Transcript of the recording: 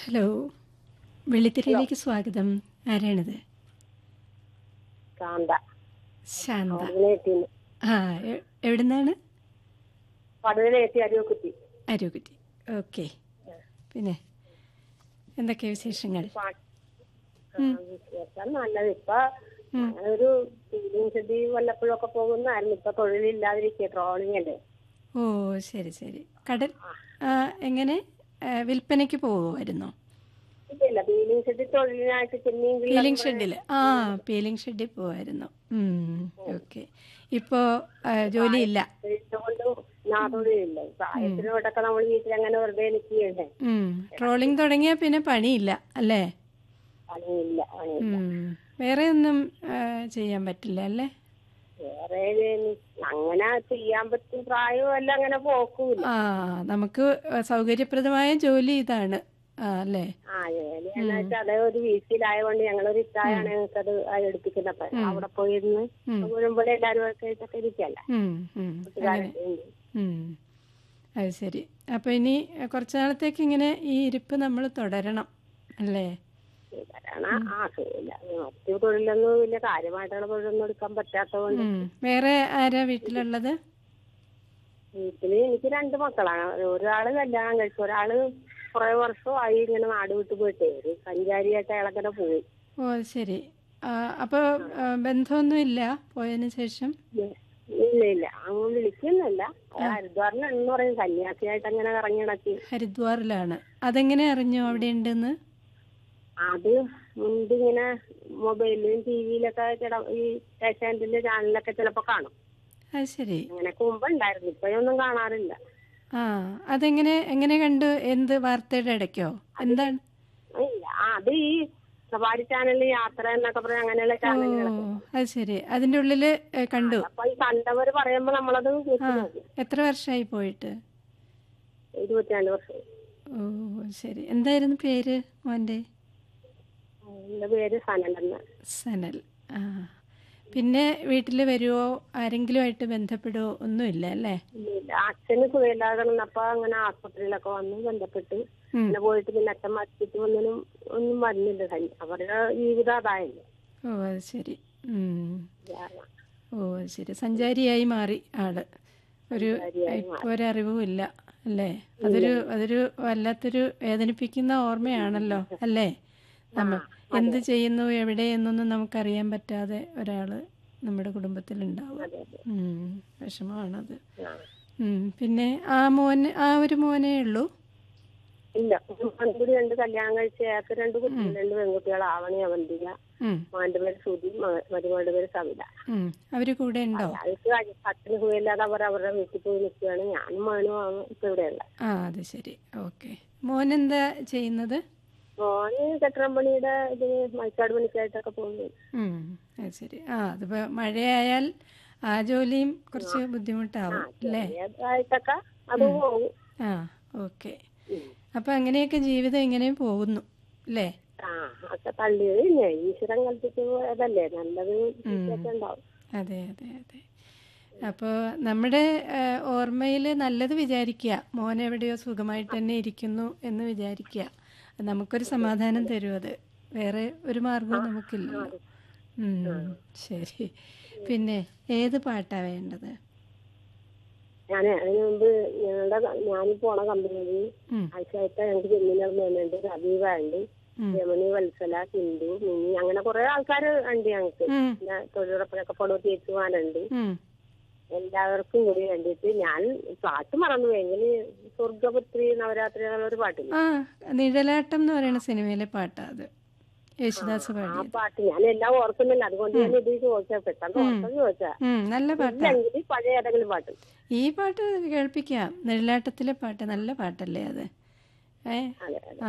Hello വെള്ളിത്തിരയിലേക്ക് സ്വാഗതം ആരാണിത് കാന്ത ശാന്ത പടുവിനെത്തിന്ന് ആ എ- എവിടുന്നാണ് പടുവിനെത്തി അരിവക്കുത്തി അരൂകുറ്റി ഓക്കെ പിന്നെ എന്തൊക്കെ വിശേഷങ്ങൾ വിശേഷം നല്ലത് ഇപ്പൊ ഒരു ഫീലിംഗ് സ്ഥിതി വല്ലപ്പോഴൊക്കെ പോകുന്നായിരുന്നു ഇപ്പൊ തൊഴിലില്ലാതിരിക്കുക ട്രോളിംഗ് അല്ലേ ഓ ശരി ശരി കടൽ ആ, എങ്ങനെ ആ, വിൽപ്പനയ്ക്ക് പോകുമായിരുന്നോ ഇല്ല ഫീലിംഗ് സ്ഥിതി തൊഴിലിനായിട്ട് ചെമ്മീൻ പീലിംഗ് ഷെഡിൽ ആ പീലിംഗ് ഷെഡിൽ പോവായിരുന്നു ഓക്കെ ഇപ്പോൾ ജോലിയില്ല കൊണ്ട് തൊഴിലില്ല പ്രായത്തിനോട്ടൊക്കെ നമ്മൾ വീട്ടിൽ അങ്ങനെ വെറുതെ നിൽക്കുകയല്ലേ ഉം. ട്രോളിംഗ് തുടങ്ങിയാൽ പിന്നെ പണിയില്ല അല്ലേ പണിയില്ല പണിയില്ല ഉം. വേറെ ഒന്നും ആ, ചെയ്യാൻ പറ്റില്ല അല്ലേ വേറെ അങ്ങനെ ചെയ്യാൻ പറ്റും പ്രായമല്ല അങ്ങനെ പോക്കൂല ആ നമുക്ക് സൗകര്യപ്രദമായ ജോലി ഇതാണ് ആ, അല്ലേ ആ ജോലിയെന്ന് വെച്ചാൽ അതേ ഒരു വീട്ടിലായതുകൊണ്ട് ഞങ്ങളൊരു ഇത്തായാണ് ഞങ്ങൾക്കത് എടുപ്പിക്കുന്നത് അപ്പൊ അവിടെ പോയിരുന്ന് മുഴുവൻ എല്ലാവരും ഒക്കെ ഇതൊക്കെ ഇരിക്കല്ല ഉം, ഉം. അങ്ങനെ ഉം. അത് ശരി അപ്പോൾ ഇനി കുറച്ച് നാളത്തേക്ക് ഇങ്ങനെ ഈ ഇരിപ്പ് നമ്മൾ തുടരണം അല്ലേ കാരണം ആ ശരിയില്ല മറ്റു തൊഴിലൊന്നും വലിയ കാര്യമായിട്ടുള്ള തൊഴിലൊന്നും എടുക്കാൻ പറ്റാത്തതുകൊണ്ട് ഉം. വേറെ ആരാ വീട്ടിലുള്ളത് വീട്ടില് എനിക്ക് രണ്ട് മക്കളാണ് ഒരാള് കല്യാണം കഴിച്ചു ഒരാള് കുറെ വർഷമായി ഇങ്ങനെ നാട് വിട്ടു പോയിട്ടേ ഒരു സഞ്ചാരിയായിട്ട് അയാളങ്ങനെ പോയി ഓ അത് ശരി ആ, അപ്പോൾ ആ, ബന്ധമൊന്നും ഇല്ല പോയതിന് ശേഷം ഇല്ല ഇല്ല അങ്ങ് വിളിക്കുന്നില്ല ഹരിദ്വാറിലെന്ന് പറയും സന്യാസിയായിട്ട് അങ്ങനെ കറങ്ങി നടക്കി ഹരിദ്വാറിലാണ് അതെങ്ങനെ അറിഞ്ഞു അവിടെ ഉണ്ടെന്ന് അത് മുൻപ് ഇങ്ങനെ മൊബൈലിലും ടി വിയിലൊക്കെ ചില ഈ ഏഷ്യാനെറ്റിന്റെ ചാനലിലൊക്കെ ചിലപ്പോ കാണും അത് ശരി അങ്ങനെയൊക്കെ മുമ്പ് ഉണ്ടായിരുന്നു ഇപ്പോഴൊന്നും കാണാറില്ല ആ അതെങ്ങനെ എങ്ങനെ കണ്ടു എന്ത് വാർത്തയുടെ ഇടയ്ക്കോ എന്താണ് ഇല്ല ആ, അത് ഈ സഫാരി ചാനലിൽ യാത്ര എന്നൊക്കെ പറയാം അങ്ങനെയുള്ള ഓ ചാനലുകൾ അത് ശരി അതിൻ്റെ ഉള്ളില് ഏ, കണ്ടു അപ്പൊ ഈ കണ്ടവര് പറയുമ്പോ നമ്മളത് വെച്ച് നോക്കും എത്ര വർഷമായി പോയിട്ട് ഇരുപത്തിരണ്ട് വർഷം ഓ ശരി എന്തായിരുന്നു പേര് മോൻ്റെ എന്റെ പേര് സനലെന്ന് സനൽ ആ പിന്നെ വീട്ടിൽ വരുമോ ആരെങ്കിലുമായിട്ട് ബന്ധപ്പെടുമോ ഒന്നുമില്ല അല്ലേ ഇല്ല അച്ഛന് സുഖമില്ലാതെ കിടന്നപ്പോ അങ്ങനെ ആസ്പത്രിയിലൊക്കെ വന്ന് ബന്ധപ്പെട്ട് ഉം. പിന്നെ പോയിട്ട് പിന്നെ അച്ഛൻ മരിച്ചിട്ട് ഒന്നിനും ഒന്നും വരുന്നില്ല സനി- അവരുടെ ജീവിതം അതായല്ലോ ഓ അത് ശരി ഉം. കാരണം ഓ അത് ശരി സഞ്ചാരിയായി മാറി ആള് ഒരു ഇപ്പോൾ ഒരറിവും ഇല്ല അല്ലേ അതൊരു അതൊരു വല്ലാത്തൊരു വേദനിപ്പിക്കുന്ന ഓർമ്മയാണല്ലോ അല്ലേ നമ്മൾ എന്ത് ചെയ്യുന്നു എവിടെ എന്നൊന്നും നമുക്കറിയാൻ പറ്റാതെ ഒരാള് നമ്മുടെ കുടുംബത്തിലുണ്ടാവും അതെ അതെ ഉം. വിഷമമാണത് ആ. ഉം. പിന്നെ ആ മോന് ആ ഒരു മോനേ ഉള്ളൂ ഇല്ല കൂടി രണ്ട് കല്യാണം കഴിച്ച അയാൾക്ക് രണ്ട് കുട്ടികൾ രണ്ട് പെൺകുട്ടികൾ ആവണി അവന്തിക ഉം. മോന്റെ പേര് സുധി മ- മരുമകളുടെ പേര് സവിത ഉം. അവര് കൂടെ ഉണ്ടോ അയാൾക്ക് അച്ഛന് സുഖമില്ലാതെ അവർ അവരുടെ വീട്ടിൽ പോയി നിൽക്കുകയാണ് ഞാനും മകനും ആണ് ഇപ്പൊ ഇവിടെയുള്ള ആ അത് ശരി ഓക്കെ മോൻ എന്താ ചെയ്യുന്നത് മോന് കെട്ടിടം പണിയുടെ ഇത് മൈക്കാട് പണിക്കായിട്ടൊക്കെ പോകുന്നു ഉം. അത് ശരി ആ അതിപ്പോ മഴയായാൽ ആ ജോലിയും കുറച്ച് ബുദ്ധിമുട്ടാവും അല്ലേ ആയിട്ടൊക്കെ അത് പോകും ആ ഓക്കെ അപ്പൊ അങ്ങനെയൊക്കെ ജീവിതം ഇങ്ങനെ പോകുന്നു അല്ലേ ആ ഒക്കെ തള്ളിയത് പിന്നെ ഈശ്വരൻ കൽപ്പിച്ച് പോയതല്ലേ നല്ലത് ഒക്കെ ഉണ്ടാവും അതെ അതെ അതെ അപ്പോൾ നമ്മുടെ ഓർമ്മയിൽ നല്ലത് വിചാരിക്കുക മോൻ എവിടെയോ സുഖമായിട്ട് തന്നെ ഇരിക്കുന്നു എന്ന് വിചാരിക്കുക നമുക്കൊരു സമാധാനം തരും അത് വേറെ ഒരു മാർഗവും നമുക്കില്ലല്ലോ ഉം, ശരി പിന്നെ ഏത് പാട്ടാ വേണ്ടത് ഞാൻ അതിന് മുമ്പ് ഞങ്ങളുടെ ഞാൻ പോണ കമ്പനിയിൽ ഉം, ആഴ്ചയായിട്ട് ഞങ്ങൾക്ക് ജമീനർ മേനുണ്ട് റബീബ ഉണ്ട് ഉം. രമണി വത്സല സിന്ധു മിനി അങ്ങനെ കുറെ ആൾക്കാർ ഉണ്ട് ഞങ്ങൾക്ക് ഉം, പിന്നെ തൊഴിലുറപ്പിനൊക്കെ പോണ ചേച്ചുമാരുണ്ട് ഉം. എല്ലാവർക്കും കൂടി വേണ്ടിയിട്ട് ഞാൻ പാട്ട് മറന്നു എങ്കിൽ സ്വർഗപുത്രി നവരാത്രി എന്നുള്ളൊരു പാട്ടില്ല ആ നിഴലാട്ടം എന്ന് പറയുന്ന സിനിമയിലെ പാട്ടാ അത് യേശുദാസ് ആ പാടിയത് പാട്ട് ഞാൻ എല്ലാം ഓർക്കുന്നില്ല അതുകൊണ്ട് ഞാൻ ഇത് ചോദിച്ചാ പെട്ടെന്ന് ഓർത്തെന്ന് ചോദിച്ചാ ഉം, നല്ല പാട്ടാ ഇല്ലെങ്കിൽ പഴയ ഏതെങ്കിലും പാട്ട് ഈ പാട്ട് കേൾപ്പിക്കാം നിഴലാട്ടത്തിലെ പാട്ട് നല്ല പാട്ടല്ലേ അത് ഏ അതെ അതെ ആ